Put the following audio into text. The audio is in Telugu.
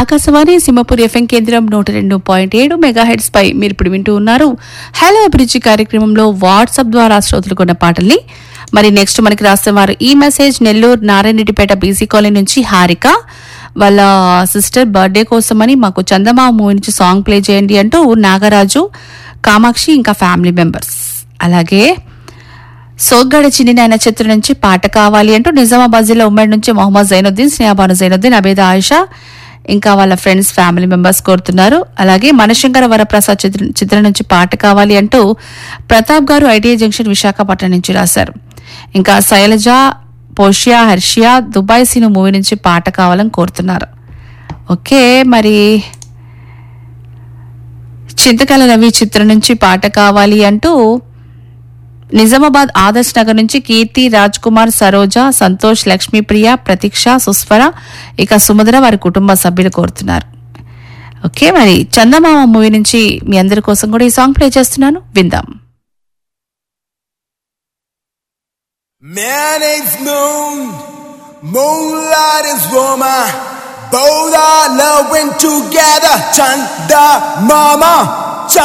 ఆకాశవాణి సింహపూర్ ఎఫ్ఎం కేంద్రం నూట రెండు పాయింట్ ఏడు మెగా హెడ్స్ పై మీరు ఇప్పుడు వింటూ ఉన్నారు హలో అభిరుచి కార్యక్రమంలో వాట్సాప్ ద్వారా శ్రోతలు కొన్న పాటల్ని మరి నెక్స్ట్ మనకి రాసిన వారు ఈ message Nellore Narayanareddypeta BC colony నుంచి హారిక వాళ్ళ సిస్టర్ బర్త్డే కోసమని మాకు చందమా మూవీ నుంచి సాంగ్ ప్లే చేయండి అంటూ నాగరాజు కామాక్షి ఇంకా ఫ్యామిలీ మెంబర్స్ అలాగే సోగ్గాడ చిన్ని నాయన చిత్రం నుంచి పాట కావాలి అంటూ నిజామాబాద్ జిల్లా ఉమ్మడి నుంచి మొహమ్మద్ జైనుద్దీన్ స్నేహబాను జైనుద్దీన్ అబేద ఆయిషా ఇంకా వాళ్ళ ఫ్రెండ్స్ ఫ్యామిలీ మెంబర్స్ కోరుతున్నారు అలాగే మనశంకర వరప్రసాద్ చిత్ర చిత్రం నుంచి పాట కావాలి అంటూ ప్రతాప్ గారు ఐటీఐ జంక్షన్ విశాఖపట్నం నుంచి రాశారు ఇంకా శైలజ పోషియా హర్షియా దుబాయ్ సీను మూవీ నుంచి పాట కావాలని కోరుతున్నారు ఓకే మరి చింతకాల రవి చిత్రం నుంచి పాట కావాలి అంటూ నిజామాబాద్ ఆదర్శ్ నగర్ నుంచి కీర్తి రాజ్ కుమార్ సరోజ సంతోష్ లక్ష్మీప్రియ ప్రతీక్ష సుస్వర ఇక సుమధుర వారి కుటుంబ సభ్యులు కోరుతున్నారు ఓకే మరి చందమామ మూవీ నుంచి మీ అందరి కోసం కూడా ఈ సాంగ్ ప్లే చేస్తున్నాను విందాం Man is moon, moonlight is woman. Both are loving together, Chanda Mama.